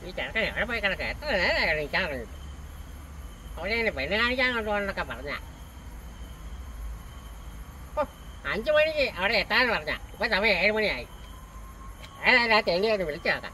ഈ ചെറുക്കൻ എവിടെ പോയി കിടക്കുക എത്ര നേരം കഴിക്കാൻ തുടങ്ങിയിട്ട് അവനെ പെണ്ണ് കാണിക്കാൻ കൊണ്ടുപോകണമെന്നൊക്കെ പറഞ്ഞ അഞ്ചു മണിക്ക് അവിടെ എത്താന്ന് പറഞ്ഞ ഇപ്പൊ സമയം ഏഴ് മണിയായി ഏതായാലും ആ തെണ്ടി ഒന്ന് വിളിച്ചു നോക്കാം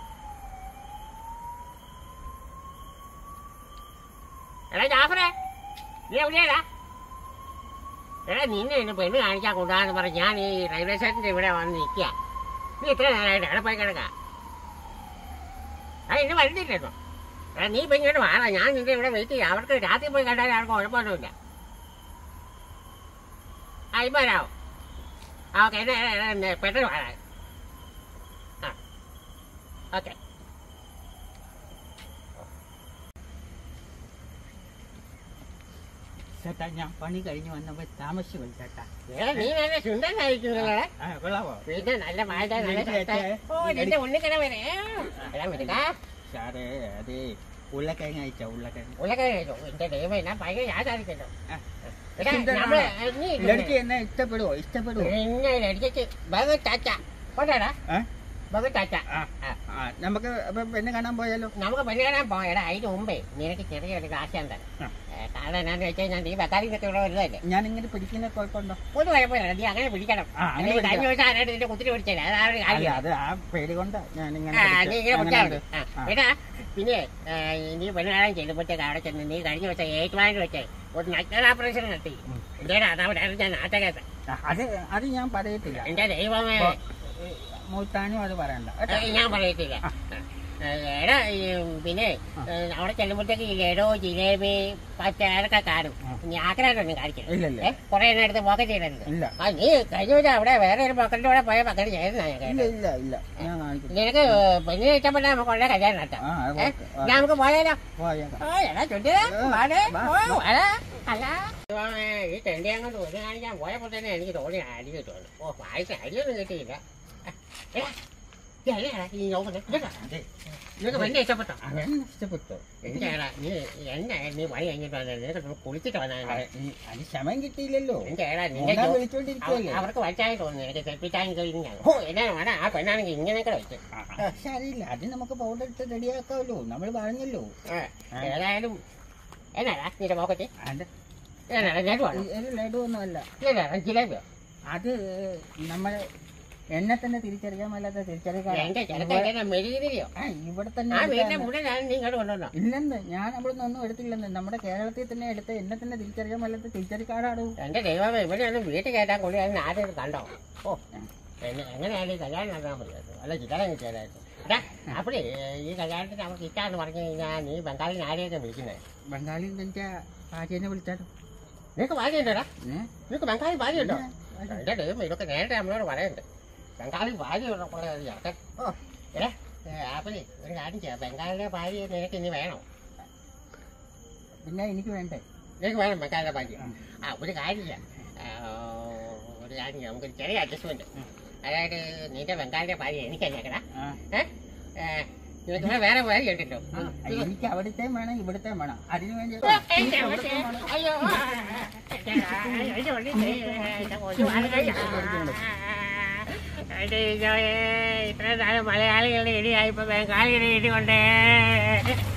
എടാ ജാഫറെ നീ എവിടെയാടാ എടാ നിന്നെ എന്നെ പെണ്ണ് കാണിക്കാൻ കൊണ്ടുപോകാന്ന് പറഞ്ഞ് ഞാൻ ഈ റെയിൽവേ സ്റ്റേഷൻ്റെ ഇവിടെ വന്ന് നിൽക്കുക നീ ഇത്ര നേരമായിട്ട് എവിടെ പോയി കിടക്കാം ആ ഇന്ന് വരുന്നില്ലല്ലോ എടാ നീ ഇപ്പം ഇങ്ങോട്ട് വാടാ ഞാൻ നിന്റെ ഇവിടെ വെയിറ്റ് ചെയ്യാം അവർക്ക് രാത്രി പോയി കണ്ടാൽ ആർക്കും കുഴപ്പമൊന്നുമില്ല ആ ഇപ്പം വരാമോ ആ ഓക്കെ എന്നെ എന്നെ പെട്ടെന്ന് വാടാ ആ ഓക്കെ ചേട്ടാ ഞാൻ പണി കഴിഞ്ഞ് വന്നപ്പോ താമസിച്ചു പോയി ചേട്ടാ എടാ നീ നല്ല സുന്ദരനായിരിക്കുന്നല്ലേ ആ കൊള്ളാവോ പിന്നെ നല്ല മായ നല്ല എനിക്ക് ഷർട്ട്. അയച്ചേ. ഓ നിന്റെ ഉണ്ണിക്കട വരെ എടാ മിടുക്കാ സാറേ അതെ ഉരുളക്കിഴങ്ങ് അയച്ച ഉരുളക്കിഴങ്ങ് ഉള്ളൊക്കെ എന്റെ ദൈവം ഞാൻ ഭയങ്കര യാതായിരിക്കല്ലോ ആ. എടാ സുന്ദരനാണോ? നമ്മള് നീ ലടുക്കി എന്നെ ഇഷ്ടപ്പെടുവോ ഇഷ്ടപ്പെടുവോ പിന്നെ അടിച്ചു ബഗ ചാച്ച കൊണ്ടാടാ ഏ? ബഗ ചാച്ച ആ, ആ, നമുക്ക് അപ്പൊ പെണ്ണ് കാണാൻ പോയാലോ നമുക്ക് പെണ്ണ് കാണാൻ പോയടാ അതിന് മുമ്പേ നിനക്ക് ചെറിയൊരു കാശം തന്നെ ആ. കാരണം എന്നാന്ന് വെച്ചാൽ ഞാൻ നീ ബക്കാലിന്നൊക്കെ ഇവിടെ വരുന്നതല്ലേ ഞാൻ ഇങ്ങനെ പിടിക്കുന്ന കുഴപ്പമുണ്ടോ ഒരു കുഴപ്പമില്ല നീ അങ്ങനെ പിടിക്കണം ആ, അങ്ങനെ അല്ലെങ്കിൽ കഴിഞ്ഞ പിടിക്കാം. ദിവസം ആരായിട്ട് നിന്റെ കുത്തിരി പിടിച്ചല്ലേ അതാ ഒരു അല്ല കാര്യം അത് ആ പേടി കൊണ്ടാ ഞാൻ ഇങ്ങനെ ആ, നീ ഇങ്ങനെ പിടിച്ചത്. പിടിച്ചാൽ അങ്ങനെ മതി. ആ, ആ. എടാ പിന്നെ ആ, നീ പെണ്ണ് കാണാൻ ചെല്ലുമ്പോഴത്തേക്ക് അവിടെ ചെന്ന് നീ കഴിഞ്ഞ ദിവസം ഏറ്റുമായിട്ട് വെച്ചേ ഒരു നഗ്നത ഓപ്പറേഷൻ നടത്തി ഉം. എന്തേടാ അതവിടെ ഞാൻ നാട്ടകത്ത് ആ, അത് അത് ഞാൻ പറയത്തില്ല എന്റെ ദൈവമേ ഓ. മൂത്താനും അത് പറയണ്ട കേട്ടോ. ഏ, ഞാൻ പറയത്തില്ല ആ. ഏ, എടാ ഈ, പിന്നെ ആ. ഏ, അവിടെ ചെല്ലുമ്പോഴത്തേക്ക് ഈ ലഡോ ജിലേബി പച്ച അതൊക്കെ കാണും ആ. നീ ആഗ്രഹമൊന്നും കാണിക്കണം ഇല്ല ഇല്ല ഏ കുറെ എണ്ണം എടുത്ത് പോക്കറ്റ് ചെയ്യരുത് ഇല്ല ആ നീ കഴിഞ്ഞ ദിവസം അവിടെ വേറെ ഒരു പോക്കറ്റിന്റെ കൂടെ പോയ പക്കറ്റ് ചെയ്യുന്ന ഞാൻ ഇല്ല കേട്ടത്. ഇല്ല ഇല്ല ഞാൻ കാണിക്കില്ല നിനക്ക് പെണ്ണിനെ ഇഷ്ടപ്പെട്ട നമുക്ക് ഉള്ള കല്യാണം നടത്താം ആ അത് ഏ? ഓക്കെ. ആ, ഞാൻ നമുക്ക് പോയാലോ പോയേക്കാം. ആ, എടാ ചുണ്ടിടാ, ഏ, വാടേ, വാ, ഓ, വാ. വാടാ, അല്ല. ദൈവമേ, ഈ തെണ്ടി അങ്ങോട്ട് ഒരു കാണിക്കാൻ പോയപ്പോ തന്നെ എനിക്ക് തോന്നി അടി കിട്ടുമെന്ന് ഓ വായിച്ച അടിയൊന്നും കിട്ടിയില്ല ആ, എടാ, ഇത് എവിടെയാടാ ഈ നോക്കുന്നത്? ഇതെടാ, അതെ. നിനക്ക് വലിയ ഇഷ്ടപ്പെട്ടോ അവൻ ഇഷ്ടപ്പെട്ടു എനിക്കേടാ നീ എന്നെ നീ പണി കഴിഞ്ഞിട്ട് വന്നത് നിനക്ക് ഒന്ന് കുളിച്ചിട്ട് വന്നാൽ അത് ഈ- അത് ക്ഷമം കിട്ടിയില്ലല്ലോ എനിക്കേടാ നിന്റെ മോനാ ജോ- വിളിച്ചോണ്ടിരിക്കുവല്ലേ അവ- അവർക്ക് വച്ചായി തോന്നുന്നു എനിക്ക് തെപ്പിച്ചാൻ കഴിഞ്ഞാൽ ഓ എന്നാ വേണം ആ പെണ്ണാണെങ്കിൽ ഇങ്ങനെയൊക്കെ വെച്ച് ആ, ആ, പക്ഷെ അറിയില്ല അത് നമുക്ക് പൗഡർ ഇട്ട് റെഡിയാക്കാമല്ലോ നമ്മൾ പറഞ്ഞല്ലോ ആ, ഏതായാലും എന്നാടാ നിന്റെ പോക്കറ്റ് അത് എന്നാടാ ഞാൻ വേണം ഒരു ലഡു ഒന്നുമല്ല എന്നാടാ ജിലേബിയോ അത് നമ്മള് എന്നെ തന്നെ തിരിച്ചറിയാൻ മേലാത്ത എന്റെ തിരിച്ചറിയാൻ ചെറുക്കൻ മെഴുകുതിരിയോ ആ ഇവിടെ തന്നെ ആ വീടിന്റെ എടുത്താണ്. മുന്നേ ഞാൻ നീ ഇങ്ങോട്ട് കൊണ്ടുവന്നോ ഇല്ലെന്ന് ഞാൻ അവിടെ നിന്നൊന്നും എടുത്തില്ലെന്ന് നമ്മുടെ കേരളത്തിൽ തന്നെ എടുത്ത് എന്നെ തന്നെ തിരിച്ചറിയാൻ മേലാത്ത തിരിച്ചറിക്കാടാടോ എന്റെ ദൈവമേ ഇവിടെ ഒന്നും വീട്ടിൽ കയറ്റാൻ കൊള്ളി അതിന് ആദ്യം കണ്ടോ ഓ എന്നെ എങ്ങനെയായാലും ഈ കല്യാണം നടത്താൻ പറ്റുമോ അല്ല ചിത്രം കിട്ടിയതായിരുന്നു എടാ അപ്പഴേ ഈ കല്യാണത്തിന് അവർക്ക് ഇറ്റാന്ന് പറഞ്ഞു കഴിഞ്ഞാൽ നീ ബംഗാളിൽ ആരെയൊക്കെ വിളിക്കുന്നത് ബംഗാളിൽ നിന്റെ ഭാര്യനെ വിളിച്ചാലോ നിനക്ക് ഭാര്യയുണ്ടോടാ ഏ? നിനക്ക് ബംഗാളി ഭാര്യയുണ്ടോ ഭാര്യ. എന്റെ ദൈവം ഇതൊക്കെ നേരത്തെ നമ്മളോട് പറയുന്നുണ്ട് ബംഗാളി ഭാര്യ ഉള്ള ചേർക്കൻ ഓ എടാ ആപ്പിളി ഒരു കാര്യം ചെയ്യാം ബംഗാളിലെ ഭാര്യ നിനക്ക് ഇനി വേണോ പിന്നെ എനിക്ക് വേണ്ടേ നിനക്ക് വേണം ബംഗാളിലെ ഭാര്യ ആ ഒരു കാര്യം ചെയ്യാം ആ, ഒരു കാര്യം ചെയ്യാം നമുക്കൊരു ചെറിയ അഡ്ജസ്റ്റ്മെന്റ് അതായത് നിന്റെ ബംഗാളിലെ ഭാര്യ എനിക്കല്ലേക്കടാ ആ. ഏ ഏ, നിനക്ക് ഇവിടെ വേറെ ഭാര്യ ഉണ്ടല്ലോ ആ, എനിക്ക് അവിടുത്തെയും വേണം ഇവിടുത്തെയും വേണം അതിനു വേണ്ടി ഓ, എന്റെ പക്ഷേ, അയ്യോ ഇത്ര നാളെ മലയാളികളുടെ ഇടിയായിപ്പോ ബംഗാളികളുടെ ഇടി കൊണ്ടേ